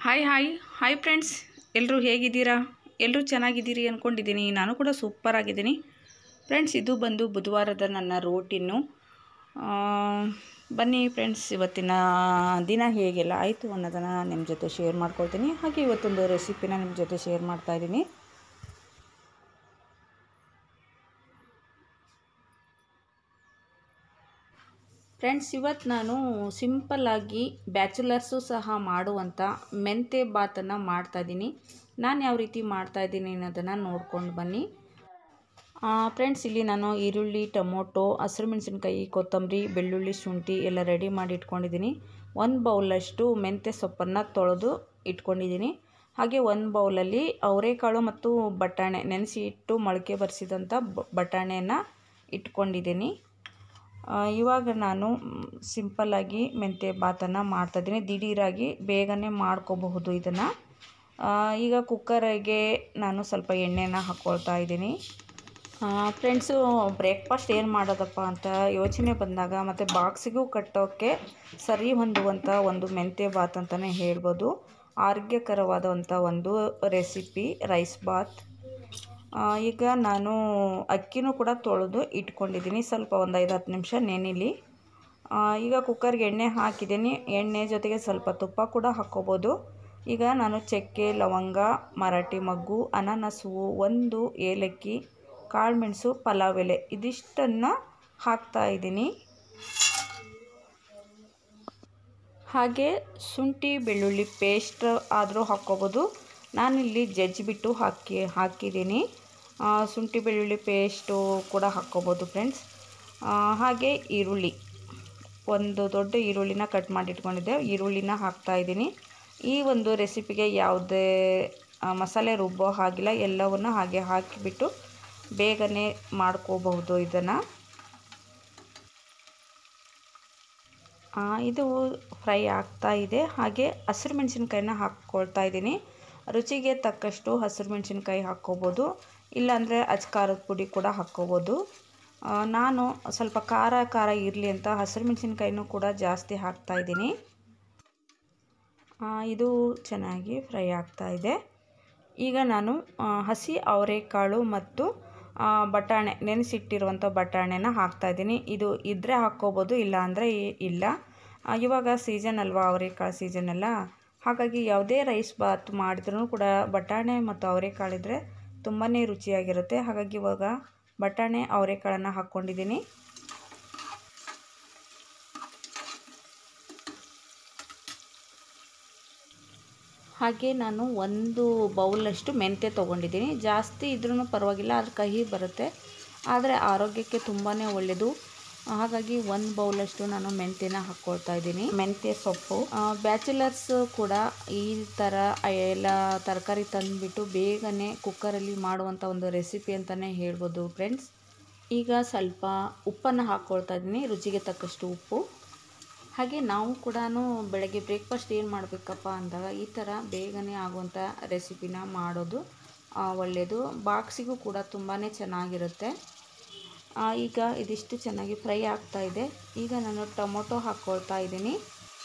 hi hi hi friends ಎಲ್ಲರೂ ಹೇಗಿದ್ದೀರಾ ಎಲ್ಲರೂ ಚೆನ್ನಾಗಿದ್ದೀರಿ ಅಂದ್ಕೊಂಡಿದ್ದೀನಿ ನಾನು ಕೂಡ ಸೂಪರ್ ಆಗಿದ್ದೀನಿ ಫ್ರೆಂಡ್ಸ್ ಇದು ಬಂದು ಬುಧವಾರದ ನನ್ನ ರೋಟಿನ್ನು ಆ, ಬನ್ನಿ ಫ್ರೆಂಡ್ಸ್ ಇವತ್ತಿನ ದಿನ ಹೇಗೆಲ್ಲ ಆಯಿತು ಅನ್ನೋದನ್ನು ನಿಮ್ಮ ಜೊತೆ ಶೇರ್ ಮಾಡ್ಕೊಳ್ತೀನಿ ಹಾಗೆ ಇವತ್ತೊಂದು ರೆಸಿಪಿನ ನಿಮ್ಮ ಜೊತೆ ಶೇರ್ ಮಾಡ್ತಾಯಿದ್ದೀನಿ ಫ್ರೆಂಡ್ಸ್ ಇವತ್ತು ನಾನು ಸಿಂಪಲ್ಲಾಗಿ ಬ್ಯಾಚುಲರ್ಸು ಸಹ ಮಾಡುವಂಥ ಮೆಂತೆ ಬಾತನ್ನು ಮಾಡ್ತಾಯಿದ್ದೀನಿ ನಾನು ಯಾವ ರೀತಿ ಮಾಡ್ತಾಯಿದ್ದೀನಿ ಅನ್ನೋದನ್ನು ನೋಡ್ಕೊಂಡು ಬನ್ನಿ ಫ್ರೆಂಡ್ಸ್ ಇಲ್ಲಿ ನಾನು ಈರುಳ್ಳಿ ಟೊಮೊಟೊ ಹಸಿರು ಮೆಣಸಿನ್ಕಾಯಿ ಕೊತ್ತಂಬರಿ ಬೆಳ್ಳುಳ್ಳಿ ಶುಂಠಿ ಎಲ್ಲ ರೆಡಿ ಮಾಡಿ ಇಟ್ಕೊಂಡಿದ್ದೀನಿ ಒಂದು ಬೌಲಷ್ಟು ಮೆಂತ್ಯ ಸೊಪ್ಪನ್ನು ತೊಳೆದು ಇಟ್ಕೊಂಡಿದ್ದೀನಿ ಹಾಗೆ ಒಂದು ಬೌಲಲ್ಲಿ ಅವರೆಕಾಳು ಮತ್ತು ಬಟಾಣೆ ನೆನೆಸಿ ಇಟ್ಟು ಮೊಳಕೆ ಬರೆಸಿದಂಥ ಬಟಾಣೆಯನ್ನು ಇಟ್ಕೊಂಡಿದ್ದೀನಿ ಆ, ಇವಾಗ ನಾನು ಸಿಂಪಲ್ಲಾಗಿ ಮೆಂತ್ಯ ಬಾತನ್ನು ಮಾಡ್ತಾಯಿದ್ದೀನಿ ದಿಢೀರಾಗಿ ಬೇಗನೆ ಮಾಡ್ಕೋಬಹುದು ಇದನ್ನು ಈಗ ಕುಕ್ಕರಿಗೆ ನಾನು ಸ್ವಲ್ಪ ಎಣ್ಣೆನ ಹಾಕ್ಕೊಳ್ತಾ ಇದ್ದೀನಿ ಫ್ರೆಂಡ್ಸು ಬ್ರೇಕ್ಫಾಸ್ಟ್ ಏನು ಮಾಡೋದಪ್ಪ ಅಂತ ಯೋಚನೆ ಬಂದಾಗ ಮತ್ತು ಬಾಕ್ಸಿಗೂ ಕಟ್ಟೋಕ್ಕೆ ಸರಿ ಹೊಂದುವಂಥ ಒಂದು ಮೆಂತ್ಯ ಬಾತ್ ಅಂತಲೇ ಹೇಳ್ಬೋದು ಆರೋಗ್ಯಕರವಾದಂಥ ಒಂದು ರೆಸಿಪಿ ರೈಸ್ ಬಾತ್ ಆ, ಈಗ ನಾನು ಅಕ್ಕಿನೂ ಕೂಡ ತೊಳೆದು ಇಟ್ಕೊಂಡಿದ್ದೀನಿ ಸ್ವಲ್ಪ ಒಂದು ಐದು ಹತ್ತು ನಿಮಿಷ ನೆನಿಲಿ ಆ, ಈಗ ಕುಕ್ಕರ್ಗೆ ಎಣ್ಣೆ ಹಾಕಿದ್ದೀನಿ ಎಣ್ಣೆ ಜೊತೆಗೆ ಸ್ವಲ್ಪ ತುಪ್ಪ ಕೂಡ ಹಾಕ್ಕೋಬೋದು ಈಗ ನಾನು ಚಕ್ಕೆ ಲವಂಗ ಮರಾಠಿ ಮಗ್ಗು ಅನಾನಸು ಒಂದು ಏಲಕ್ಕಿ ಕಾಳುಮೆಣಸು ಪಲಾವ್ ಎಲೆ ಇದಿಷ್ಟನ್ನು ಹಾಕ್ತಾ ಇದ್ದೀನಿ ಹಾಗೆ ಶುಂಠಿ ಬೆಳ್ಳುಳ್ಳಿ ಪೇಸ್ಟ್ ಆದರೂ ಹಾಕ್ಕೋಬೋದು ನಾನಿಲ್ಲಿ ಜಜ್ಜಿಬಿಟ್ಟು ಹಾಕಿ ಹಾಕಿದ್ದೀನಿ ಆ, ಶುಂಠಿ ಬೆಳ್ಳುಳ್ಳಿ ಪೇಸ್ಟು ಕೂಡ ಹಾಕ್ಕೋಬೋದು ಫ್ರೆಂಡ್ಸ್ ಹಾಗೆ ಈರುಳ್ಳಿ ಒಂದು ದೊಡ್ಡ ಈರುಳ್ಳಿನ ಕಟ್ ಮಾಡಿ ಇಟ್ಕೊಂಡಿದ್ದೆ ಈರುಳ್ಳಿನ ಹಾಕ್ತಾ ಇದ್ದೀನಿ ಈ ಒಂದು ರೆಸಿಪಿಗೆ ಯಾವುದೇ ಆ, ಮಸಾಲೆ ರುಬ್ಬೋ ಹಾಗಿಲ್ಲ ಎಲ್ಲವನ್ನು ಹಾಗೆ ಹಾಕಿಬಿಟ್ಟು ಬೇಗನೆ ಮಾಡ್ಕೋಬಹುದು ಇದನ್ನು ಆ, ಇದು ಫ್ರೈ ಆಗ್ತಾ ಇದೆ ಹಾಗೆ ಹಸಿರು ಮೆಣಸಿನ್ಕಾಯಿನ ಹಾಕ್ಕೊಳ್ತಾ ಇದ್ದೀನಿ ರುಚಿಗೆ ತಕ್ಕಷ್ಟು ಹಸಿರು ಮೆಣಸಿನ್ಕಾಯಿ ಹಾಕ್ಕೋಬೋದು ಇಲ್ಲಾಂದರೆ ಅಚ್ಕಾರದ ಪುಡಿ ಕೂಡ ಹಾಕ್ಕೋಬೋದು ಆ, ನಾನು ಸ್ವಲ್ಪ ಖಾರ ಖಾರ ಇರಲಿ ಅಂತ ಹಸಿರು ಮೆಣಸಿನ್ಕಾಯಿನೂ ಕೂಡ ಜಾಸ್ತಿ ಹಾಕ್ತಾ ಇದ್ದೀನಿ ಆ, ಇದು ಚೆನ್ನಾಗಿ ಫ್ರೈ ಆಗ್ತಾ ಇದೆ ಈಗ ನಾನು ಆ, ಹಸಿ ಅವರೆಕಾಳು ಮತ್ತು ಆ, ಬಟಾಣೆ ನೆನೆಸಿಟ್ಟಿರುವಂಥ ಬಟಾಣೆನ ಹಾಕ್ತಾಯಿದ್ದೀನಿ ಇದು ಇದ್ದರೆ ಹಾಕ್ಕೋಬೋದು ಇಲ್ಲ ಅಂದರೆ ಇಲ್ಲ ಆ, ಇವಾಗ ಸೀಸನ್ ಅಲ್ವಾ ಅವರೆಕಾಳು ಸೀಸನ್ ಅಲ್ಲ ಹಾಗಾಗಿ ಯಾವುದೇ ರೈಸ್ ಬಾತ್ ಮಾಡಿದ್ರೂ ಕೂಡ ಬಟಾಣೆ ಮತ್ತು ಅವರೆಕಾಳಿದ್ರೆ ತುಂಬಾ ರುಚಿಯಾಗಿರುತ್ತೆ ಹಾಗಾಗಿ ಇವಾಗ ಬಟಾಣೆ ಅವರೆಕಾಳನ್ನು ಹಾಕ್ಕೊಂಡಿದ್ದೀನಿ ಹಾಗೆ ನಾನು ಒಂದು ಬೌಲಷ್ಟು ಮೆಂತ್ಯ ತೊಗೊಂಡಿದ್ದೀನಿ ಜಾಸ್ತಿ ಇದ್ರೂ ಪರವಾಗಿಲ್ಲ ಅದು ಕಹಿ ಬರುತ್ತೆ ಆದರೆ ಆರೋಗ್ಯಕ್ಕೆ ತುಂಬಾ ಒಳ್ಳೆಯದು ಹಾಗಾಗಿ ಒಂದು ಬೌಲಷ್ಟು ನಾನು ಮೆಂತ್ಯನ ಹಾಕ್ಕೊಳ್ತಾ ಇದ್ದೀನಿ ಮೆಂತ್ಯ ಸೊಪ್ಪು ಬ್ಯಾಚುಲರ್ಸ್ ಕೂಡ ಈ ಥರ ಎಲ್ಲ ತರಕಾರಿ ತಂದುಬಿಟ್ಟು ಬೇಗನೆ ಕುಕ್ಕರಲ್ಲಿ ಮಾಡುವಂಥ ಒಂದು ರೆಸಿಪಿ ಅಂತಲೇ ಹೇಳ್ಬೋದು ಫ್ರೆಂಡ್ಸ್ ಈಗ ಸ್ವಲ್ಪ ಉಪ್ಪನ್ನು ಹಾಕ್ಕೊಳ್ತಾ ಇದ್ದೀನಿ ರುಚಿಗೆ ತಕ್ಕಷ್ಟು ಉಪ್ಪು ಹಾಗೆ ನಾವು ಕೂಡ ಬೆಳಗ್ಗೆ ಬ್ರೇಕ್ಫಾಸ್ಟ್ ಏನು ಮಾಡಬೇಕಪ್ಪ ಅಂದಾಗ ಈ ಥರ ಬೇಗನೆ ಆಗುವಂಥ ರೆಸಿಪಿನ ಮಾಡೋದು ಆ, ಒಳ್ಳೆಯದು ಬಾಕ್ಸಿಗೂ ಕೂಡ ತುಂಬಾ ಚೆನ್ನಾಗಿರುತ್ತೆ ಆ, ಈಗ ಇದಿಷ್ಟು ಚೆನ್ನಾಗಿ ಫ್ರೈ ಆಗ್ತಾ ಇದೆ ಈಗ ನಾನು ಟೊಮೊಟೊ ಹಾಕ್ಕೊಳ್ತಾ ಇದ್ದೀನಿ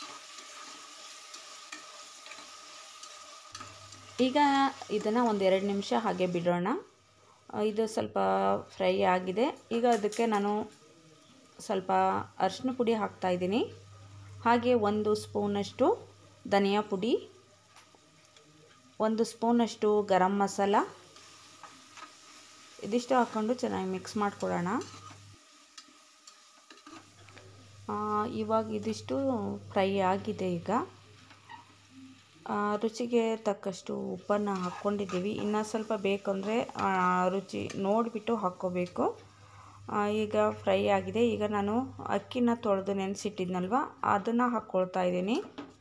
ಈಗ ಇದನ್ನು ಒಂದು ಎರಡು ನಿಮಿಷ ಹಾಗೆ ಬಿಡೋಣ ಆ, ಇದು ಸ್ವಲ್ಪ ಫ್ರೈ ಆಗಿದೆ ಈಗ ಅದಕ್ಕೆ ನಾನು ಸ್ವಲ್ಪ ಅರಿಶಿನ ಪುಡಿ ಹಾಕ್ತಾ ಇದ್ದೀನಿ ಹಾಗೆ ಒಂದು ಸ್ಪೂನಷ್ಟು ಧನಿಯಾ ಪುಡಿ ಒಂದು ಸ್ಪೂನಷ್ಟು ಗರಂ ಮಸಾಲ ಇದಿಷ್ಟು ಹಾಕ್ಕೊಂಡು ಚೆನ್ನಾಗಿ ಮಿಕ್ಸ್ ಮಾಡ್ಕೊಳ್ಳೋಣ ಆ, ಇವಾಗ ಇದಿಷ್ಟು ಫ್ರೈ ಆಗಿದೆ ಈಗ ಆ, ರುಚಿಗೆ ತಕ್ಕಷ್ಟು ಉಪ್ಪನ್ನು ಹಾಕ್ಕೊಂಡಿದ್ದೀವಿ ಇನ್ನು ಸ್ವಲ್ಪ ಬೇಕಂದರೆ ರುಚಿ ನೋಡಿಬಿಟ್ಟು ಹಾಕ್ಕೋಬೇಕು ಆ, ಈಗ ಫ್ರೈ ಆಗಿದೆ ಈಗ ನಾನು ಅಕ್ಕಿನ ತೊಳೆದು ನೆನೆಸಿಟ್ಟಿದ್ನಲ್ವ ಅದನ್ನು ಹಾಕ್ಕೊಳ್ತಾ ಇದ್ದೀನಿ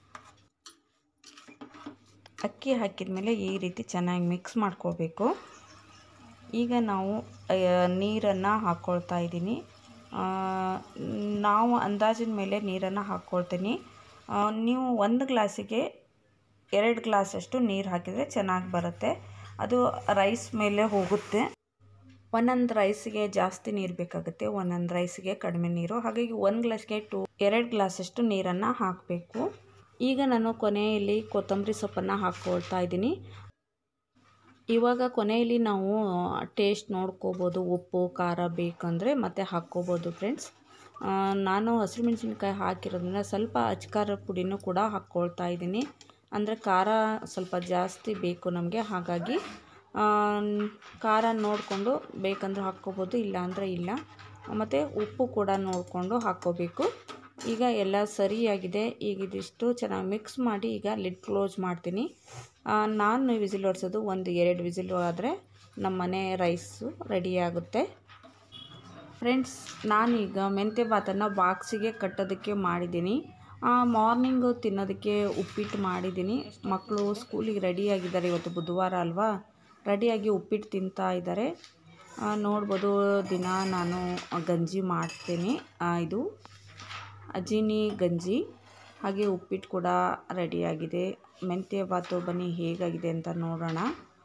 ಅಕ್ಕಿ ಹಾಕಿದ ಮೇಲೆ ಈ ರೀತಿ ಚೆನ್ನಾಗಿ ಮಿಕ್ಸ್ ಮಾಡ್ಕೋಬೇಕು ಈಗ ನಾವು ನೀರನ್ನು ಹಾಕ್ಕೊಳ್ತಾ ಇದ್ದೀನಿ ಆ, ನಾವು ಅಂದಾಜಿನ ಮೇಲೆ ನೀರನ್ನು ಹಾಕ್ಕೊಳ್ತೀನಿ ಆ, ನೀವು ಒಂದು ಗ್ಲಾಸಿಗೆ ಎರಡು ಗ್ಲಾಸಷ್ಟು ನೀರು ಹಾಕಿದರೆ ಚೆನ್ನಾಗಿ ಬರುತ್ತೆ ಅದು ರೈಸ್ ಮೇಲೆ ಹೋಗುತ್ತೆ ಒಂದೊಂದು ರೈಸಿಗೆ ಜಾಸ್ತಿ ನೀರು ಬೇಕಾಗುತ್ತೆ ಒಂದೊಂದು ರೈಸಿಗೆ ಕಡಿಮೆ ನೀರು ಹಾಗಾಗಿ ಒಂದು ಗ್ಲಾಸ್ಗೆ ಟು ಎರಡು ಗ್ಲಾಸಷ್ಟು ನೀರನ್ನು ಹಾಕಬೇಕು ಈಗ ನಾನು ಕೊನೆಯಲ್ಲಿ ಕೊತ್ತಂಬರಿ ಸೊಪ್ಪನ್ನು ಹಾಕ್ಕೊಳ್ತಾ ಇದ್ದೀನಿ ಇವಾಗ ಕೊನೆಯಲ್ಲಿ ನಾವು ಟೇಸ್ಟ್ ನೋಡ್ಕೋಬೋದು ಉಪ್ಪು ಖಾರ ಬೇಕಂದರೆ ಮತ್ತೆ ಹಾಕ್ಕೋಬೋದು ಫ್ರೆಂಡ್ಸ್ ನಾನು ಹಸಿಮೆಣ್ಸಿನ್ಕಾಯಿ ಹಾಕಿರೋದ್ರಿಂದ ಸ್ವಲ್ಪ ಅಚ್ಕಾರ ಪುಡಿನೂ ಕೂಡ ಹಾಕ್ಕೊಳ್ತಾ ಇದ್ದೀನಿ ಅಂದರೆ ಖಾರ ಸ್ವಲ್ಪ ಜಾಸ್ತಿ ಬೇಕು ನಮಗೆ ಹಾಗಾಗಿ ಖಾರ ನೋಡಿಕೊಂಡು ಬೇಕಂದ್ರೆ ಹಾಕ್ಕೋಬೋದು ಇಲ್ಲ ಅಂದರೆ ಇಲ್ಲ ಮತ್ತು ಉಪ್ಪು ಕೂಡ ನೋಡಿಕೊಂಡು ಹಾಕ್ಕೋಬೇಕು ಈಗ ಎಲ್ಲ ಸರಿಯಾಗಿದೆ ಈಗ ಇದಿಷ್ಟು ಚೆನ್ನಾಗಿ ಮಿಕ್ಸ್ ಮಾಡಿ ಈಗ ಲಿಡ್ ಕ್ಲೋಸ್ ಮಾಡ್ತೀನಿ ನಾನು ವಿಸಿಲ್ ಹೊಡ್ಸೋದು ಒಂದು ಎರಡು ವಿಸಿಲ್ ಆದರೆ ನಮ್ಮ ಮನೆ ರೈಸು ರೆಡಿ ಆಗುತ್ತೆ ಫ್ರೆಂಡ್ಸ್ ನಾನೀಗ ಮೆಂತ್ಯ ಭಾತನ್ನು ಬಾಕ್ಸಿಗೆ ಕಟ್ಟೋದಕ್ಕೆ ಮಾಡಿದ್ದೀನಿ ಮಾರ್ನಿಂಗು ತಿನ್ನೋದಕ್ಕೆ ಉಪ್ಪಿಟ್ಟು ಮಾಡಿದ್ದೀನಿ ಮಕ್ಕಳು ಸ್ಕೂಲಿಗೆ ರೆಡಿಯಾಗಿದ್ದಾರೆ ಇವತ್ತು ಬುಧವಾರ ಅಲ್ವಾ ರೆಡಿಯಾಗಿ ಉಪ್ಪಿಟ್ಟು ತಿಂತಾ ಇದ್ದಾರೆ ನೋಡ್ಬೋದು ದಿನ ನಾನು ಗಂಜಿ ಮಾಡ್ತೀನಿ ಇದು ಅಜಿನಿ ಗಂಜಿ ಹಾಗೆ ಉಪ್ಪಿಟ್ಟು ಕೂಡ ರೆಡಿಯಾಗಿದೆ ಮೆಂತ್ಯ ಭಾತು ಬನ್ನಿ ಹೇಗಾಗಿದೆ ಅಂತ ನೋಡೋಣ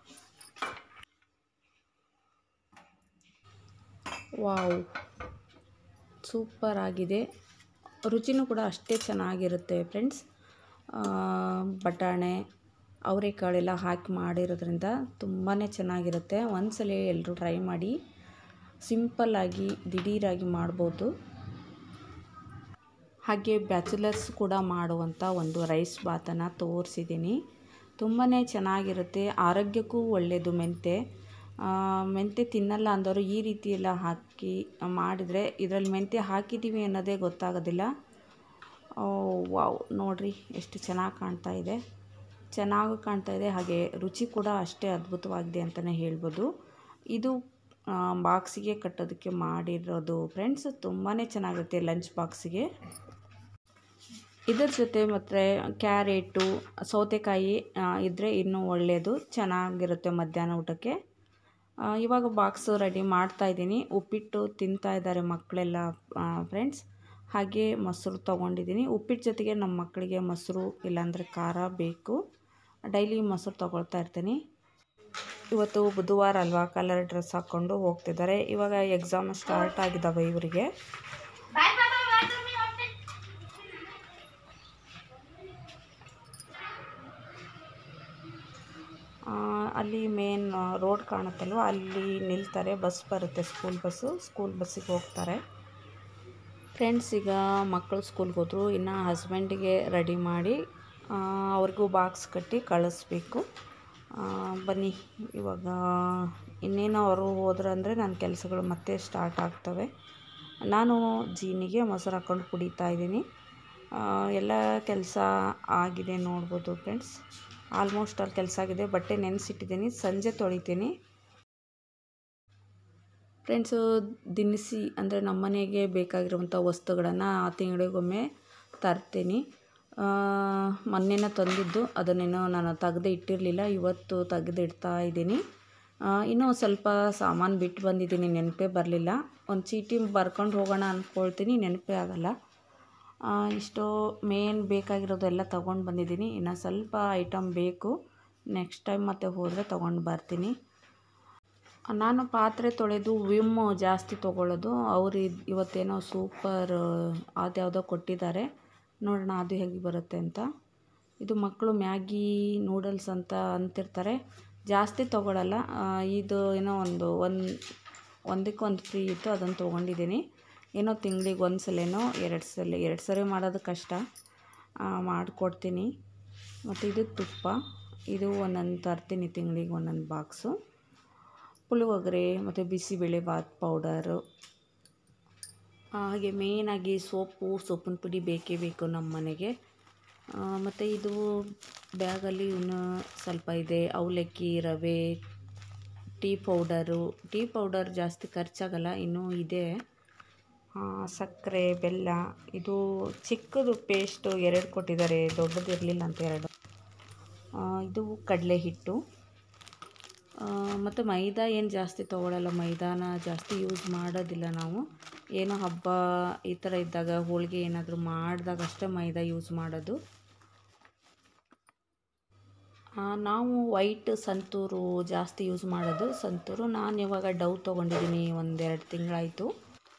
ವಾವ್ ಸೂಪರ್ ಆಗಿದೆ ರುಚಿನೂ ಕೂಡ ಅಷ್ಟೇ ಚೆನ್ನಾಗಿರುತ್ತೆ ಫ್ರೆಂಡ್ಸ್ ಬಟಾಣೆ ಅವರೆಕಾಳೆಲ್ಲ ಹಾಕಿ ಮಾಡಿರೋದ್ರಿಂದ ತುಂಬಾ ಚೆನ್ನಾಗಿರುತ್ತೆ ಒಂದ್ಸಲ ಎಲ್ಲರೂ ಟ್ರೈ ಮಾಡಿ ಸಿಂಪಲ್ಲಾಗಿ ದಿಢೀರಾಗಿ ಮಾಡ್ಬೋದು ಹಾಗೆ ಬ್ಯಾಚುಲರ್ಸ್ ಕೂಡ ಮಾಡುವಂಥ ಒಂದು ರೈಸ್ ಬಾತನ್ನು ತೋರಿಸಿದ್ದೀನಿ ತುಂಬಾ ಚೆನ್ನಾಗಿರುತ್ತೆ ಆರೋಗ್ಯಕ್ಕೂ ಒಳ್ಳೆಯದು ಮೆಂತೆ ಮೆಂತೆ ತಿನ್ನಲ್ಲ ಅಂದವರು ಈ ರೀತಿ ಎಲ್ಲ ಹಾಕಿ ಮಾಡಿದರೆ ಇದರಲ್ಲಿ ಮೆಂತೆ ಹಾಕಿದ್ದೀವಿ ಅನ್ನೋದೇ ಗೊತ್ತಾಗೋದಿಲ್ಲ ವಾವ್ ನೋಡಿರಿ ಎಷ್ಟು ಚೆನ್ನಾಗಿ ಕಾಣ್ತಾ ಇದೆ ಚೆನ್ನಾಗೂ ಕಾಣ್ತಾ ಇದೆ ಹಾಗೆ ರುಚಿ ಕೂಡ ಅಷ್ಟೇ ಅದ್ಭುತವಾಗಿದೆ ಅಂತಲೇ ಹೇಳ್ಬೋದು ಇದು ಬಾಕ್ಸಿಗೆ ಕಟ್ಟೋದಕ್ಕೆ ಮಾಡಿರೋದು ಫ್ರೆಂಡ್ಸ್ ತುಂಬಾ ಚೆನ್ನಾಗಿರುತ್ತೆ ಲಂಚ್ ಬಾಕ್ಸಿಗೆ ಇದರ ಜೊತೆ ಮತ್ತು ಕ್ಯಾರೆಟು ಸೌತೆಕಾಯಿ ಇದ್ದರೆ ಇನ್ನೂ ಒಳ್ಳೆಯದು ಚೆನ್ನಾಗಿರುತ್ತೆ ಮಧ್ಯಾಹ್ನ ಊಟಕ್ಕೆ ಇವಾಗ ಬಾಕ್ಸು ರೆಡಿ ಮಾಡ್ತಾ ಇದ್ದೀನಿ ಉಪ್ಪಿಟ್ಟು ತಿಂತಾ ಇದ್ದಾರೆ ಮಕ್ಕಳೆಲ್ಲ ಫ್ರೆಂಡ್ಸ್ ಹಾಗೆ ಮೊಸರು ತೊಗೊಂಡಿದ್ದೀನಿ ಉಪ್ಪಿಟ್ಟು ಜೊತೆಗೆ ನಮ್ಮ ಮಕ್ಕಳಿಗೆ ಮೊಸರು ಇಲ್ಲಾಂದರೆ ಖಾರ ಬೇಕು ಡೈಲಿ ಮೊಸರು ತೊಗೊಳ್ತಾ ಇರ್ತೀನಿ ಇವತ್ತು ಬುಧವಾರ ಅಲ್ವಾ ಕಲರ್ ಡ್ರೆಸ್ ಹಾಕ್ಕೊಂಡು ಹೋಗ್ತಿದ್ದಾರೆ ಇವಾಗ ಎಕ್ಸಾಮ್ ಸ್ಟಾರ್ಟ್ ಆಗಿದ್ದಾವೆ ಇವರಿಗೆ ಅಲ್ಲಿ ಮೇನ್ ರೋಡ್ ಕಾಣುತ್ತಲ್ವ ಅಲ್ಲಿ ನಿಲ್ತಾರೆ ಬಸ್ ಬರುತ್ತೆ ಸ್ಕೂಲ್ ಬಸ್ಸು ಸ್ಕೂಲ್ ಬಸ್ಸಿಗೆ ಹೋಗ್ತಾರೆ ಫ್ರೆಂಡ್ಸ್ ಈಗ ಮಕ್ಕಳು ಸ್ಕೂಲ್ಗೆ ಹೋದರು ಇನ್ನು ಹಸ್ಬೆಂಡಿಗೆ ರೆಡಿ ಮಾಡಿ ಅವ್ರಿಗೂ ಬಾಕ್ಸ್ ಕಟ್ಟಿ ಕಳಿಸ್ಬೇಕು ಬನ್ನಿ ಇವಾಗ ಇನ್ನೇನು ಅವರು ಹೋದ್ರಂದರೆ ನನ್ನ ಕೆಲಸಗಳು ಮತ್ತೆ ಸ್ಟಾರ್ಟ್ ಆಗ್ತವೆ ನಾನು ಜೀನಿಗೆ ಮೊಸರು ಹಾಕ್ಕೊಂಡು ಕುಡಿತಾ ಇದ್ದೀನಿ ಎಲ್ಲ ಕೆಲಸ ಆಗಿದೆ ನೋಡ್ಬೋದು ಫ್ರೆಂಡ್ಸ್ ಆಲ್ಮೋಸ್ಟ್ ಅಲ್ಲಿ ಕೆಲಸ ಆಗಿದೆ ಬಟ್ಟೆ ನೆನೆಸಿಟ್ಟಿದ್ದೀನಿ ಸಂಜೆ ತೊಳಿತೀನಿ ಫ್ರೆಂಡ್ಸು ದಿನಸಿ ಅಂದರೆ ನಮ್ಮ ಮನೆಗೆ ಬೇಕಾಗಿರುವಂಥ ವಸ್ತುಗಳನ್ನು ತಿಂಗಳಿಗೊಮ್ಮೆ ತರ್ತೀನಿ ಮೊನ್ನೆನ ತಂದಿದ್ದು ಅದನ್ನೇನೋ ನಾನು ತೆಗೆದು ಇಟ್ಟಿರಲಿಲ್ಲ ಇವತ್ತು ತೆಗೆದು ಇಡ್ತಾ ಇದ್ದೀನಿ ಇನ್ನೂ ಸ್ವಲ್ಪ ಸಾಮಾನು ಬಿಟ್ಟು ಬಂದಿದ್ದೀನಿ ನೆನಪೇ ಬರಲಿಲ್ಲ ಒಂದು ಚೀಟಿ ಬರ್ಕೊಂಡು ಹೋಗೋಣ ಅಂದ್ಕೊಳ್ತೀನಿ ನೆನಪೇ ಆಗಲ್ಲ ಇಷ್ಟು ಮೇನ್ ಬೇಕಾಗಿರೋದೆಲ್ಲ ತೊಗೊಂಡು ಬಂದಿದ್ದೀನಿ ಇನ್ನು ಸ್ವಲ್ಪ ಐಟಮ್ ಬೇಕು ನೆಕ್ಸ್ಟ್ ಟೈಮ್ ಮತ್ತೆ ಹೋದರೆ ತೊಗೊಂಡು ಬರ್ತೀನಿ ನಾನು ಪಾತ್ರೆ ತೊಳೆದು ವಿಮ್ ಜಾಸ್ತಿ ತೊಗೊಳ್ಳೋದು ಅವರು ಇವತ್ತೇನೋ ಸೂಪರ್ ಅದ್ಯಾವುದೋ ಕೊಟ್ಟಿದ್ದಾರೆ ನೋಡೋಣ ಅದು ಹೇಗೆ ಬರುತ್ತೆ ಅಂತ ಇದು ಮಕ್ಕಳು ಮ್ಯಾಗಿ ನೂಡಲ್ಸ್ ಅಂತ ಅಂತಿರ್ತಾರೆ ಜಾಸ್ತಿ ತೊಗೊಳಲ್ಲ ಇದು ಏನೋ ಒಂದು ಒಂದು ಒಂದಕ್ಕೆ ಒಂದು ಫ್ರೀ ಇತ್ತು ಅದನ್ನು ತೊಗೊಂಡಿದ್ದೀನಿ ಏನೋ ತಿಂಗಳಿಗೆ ಒಂದು ಸಲನೋ ಎರಡು ಸಲ ಎರಡು ಸರಿ ಮಾಡೋದು ಕಷ್ಟ ಮಾಡಿಕೊಡ್ತೀನಿ ಮತ್ತು ಇದು ತುಪ್ಪ ಇದು ಒಂದೊಂದು ತರ್ತೀನಿ ತಿಂಗಳಿಗೆ ಒಂದೊಂದು ಬಾಕ್ಸು ಪುಳಿಯೋಗರೆ ಮತ್ತು ಬಿಸಿಬೇಳೆ ಬಾತ್ ಪೌಡರು ಹಾಗೆ ಮೇಯ್ನಾಗಿ ಸೋಪು ಸೊಪ್ಪಿನ ಪುಡಿ ಬೇಕೇ ಬೇಕು ನಮ್ಮ ಮನೆಗೆ ಮತ್ತು ಇದು ಬ್ಯಾಗಲ್ಲಿ ಇನ್ನೂ ಸ್ವಲ್ಪ ಇದೆ ಅವಲಕ್ಕಿ ರವೆ ಟೀ ಪೌಡರು ಟೀ ಪೌಡರ್ ಜಾಸ್ತಿ ಖರ್ಚಾಗಲ್ಲ ಇನ್ನೂ ಇದೆ ಸಕ್ಕರೆ ಬೆಲ್ಲ ಇದು ಚಿಕ್ಕದು ಪೇಸ್ಟು ಎರಡು ಕೊಟ್ಟಿದ್ದಾರೆ ದೊಡ್ಡದು ಇರಲಿಲ್ಲ ಅಂತ ಎರಡು ಇದು ಕಡಲೆ ಹಿಟ್ಟು ಮತ್ತು ಮೈದಾ ಏನು ಜಾಸ್ತಿ ತೊಗೊಳಲ್ಲ ಮೈದಾನ ಜಾಸ್ತಿ ಯೂಸ್ ಮಾಡೋದಿಲ್ಲ ನಾವು ಏನೋ ಹಬ್ಬ ಈ ಥರ ಇದ್ದಾಗ ಹೋಳಿಗೆ ಏನಾದರೂ ಮಾಡಿದಾಗ ಅಷ್ಟೇ ಮೈದಾ ಯೂಸ್ ಮಾಡೋದು ನಾವು ವೈಟ್ ಸಂತೂರು ಜಾಸ್ತಿ ಯೂಸ್ ಮಾಡೋದು ಸಂತೂರು ನಾನು ಇವಾಗ ಡವ್ ತೊಗೊಂಡಿದ್ದೀನಿ ಒಂದೆರಡು ತಿಂಗಳಾಯಿತು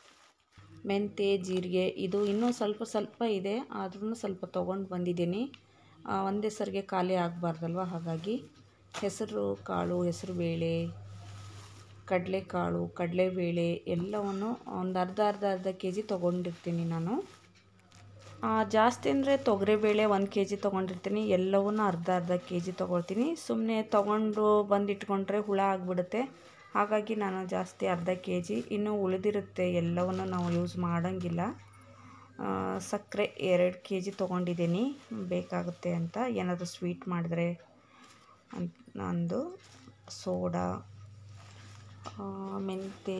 ಮೆಂತೆ ಜೀರಿಗೆ ಇದು ಇನ್ನೂ ಸ್ವಲ್ಪ ಸ್ವಲ್ಪ ಇದೆ ಆದ್ರೂ ಸ್ವಲ್ಪ ತೊಗೊಂಡು ಬಂದಿದ್ದೀನಿ ಆ, ಒಂದೇ ಸರಿಗೆ ಖಾಲಿ ಆಗಬಾರ್ದಲ್ವ ಹಾಗಾಗಿ ಹೆಸರು ಕಾಳು ಹೆಸರು ಬೇಳೆ ಕಡಲೆಕಾಳು ಕಡಲೆಬೇಳೆ ಎಲ್ಲವನ್ನು ಒಂದು ಅರ್ಧ ಅರ್ಧ ಅರ್ಧ ಕೆ ಜಿ ತೊಗೊಂಡಿರ್ತೀನಿ ನಾನು ಆ, ಜಾಸ್ತಿ ಅಂದರೆ ತೊಗರಿಬೇಳೆ ಒಂದು ಕೆ ಜಿ ತೊಗೊಂಡಿರ್ತೀನಿ ಎಲ್ಲವನ್ನೂ ಅರ್ಧ ಅರ್ಧ ಕೆ ಜಿ ತೊಗೊಳ್ತೀನಿ ಸುಮ್ಮನೆ ತೊಗೊಂಡು ಬಂದು ಇಟ್ಕೊಂಡ್ರೆ ಹುಳ ಆಗಿಬಿಡುತ್ತೆ ಹಾಗಾಗಿ ನಾನು ಜಾಸ್ತಿ ಅರ್ಧ ಕೆ ಜಿ ಇನ್ನು ಉಳಿದಿರುತ್ತೆ ಎಲ್ಲವನ್ನು ನಾವು ಯೂಸ್ ಮಾಡೋಂಗಿಲ್ಲ ಆ, ಸಕ್ಕರೆ ಎರಡು ಕೆ ಜಿ ತೊಗೊಂಡಿದ್ದೀನಿ ಬೇಕಾಗುತ್ತೆ ಅಂತ ಏನಾದರೂ ಸ್ವೀಟ್ ಮಾಡಿದ್ರೆ ಅಂತ ನಂದು ಸೋಡಾ ಆ, ಮೆಂತೆ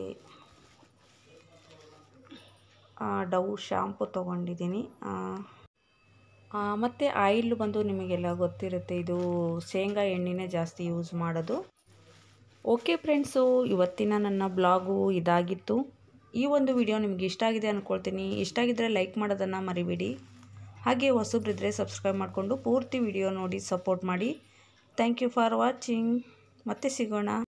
ಆ, ಡವ್ ಶಾಂಪು ತೊಗೊಂಡಿದ್ದೀನಿ ಮತ್ತು ಆಯಿಲ್ ಬಂದು ನಿಮಗೆಲ್ಲ ಗೊತ್ತಿರುತ್ತೆ ಇದು ಶೇಂಗಾ ಎಣ್ಣೆನೇ ಜಾಸ್ತಿ ಯೂಸ್ ಮಾಡೋದು ಓಕೆ ಫ್ರೆಂಡ್ಸು ಇವತ್ತಿನ ನನ್ನ ಬ್ಲಾಗು ಇದಾಗಿತ್ತು ಈ ಒಂದು ವಿಡಿಯೋ ನಿಮಗೆ ಇಷ್ಟ ಆಗಿದೆ ಅಂದ್ಕೊಳ್ತೀನಿ ಇಷ್ಟ ಆಗಿದ್ದರೆ ಲೈಕ್ ಮಾಡೋದನ್ನು ಮರಿಬೇಡಿ ಹಾಗೆ ಹೊಸಬ್ರಿದ್ರೆ ಸಬ್ಸ್ಕ್ರೈಬ್ ಮಾಡಿಕೊಂಡು ಪೂರ್ತಿ ವಿಡಿಯೋ ನೋಡಿ ಸಪೋರ್ಟ್ ಮಾಡಿ ಥ್ಯಾಂಕ್ ಯು ಫಾರ್ ವಾಚಿಂಗ್ ಮತ್ತೆ ಸಿಗೋಣ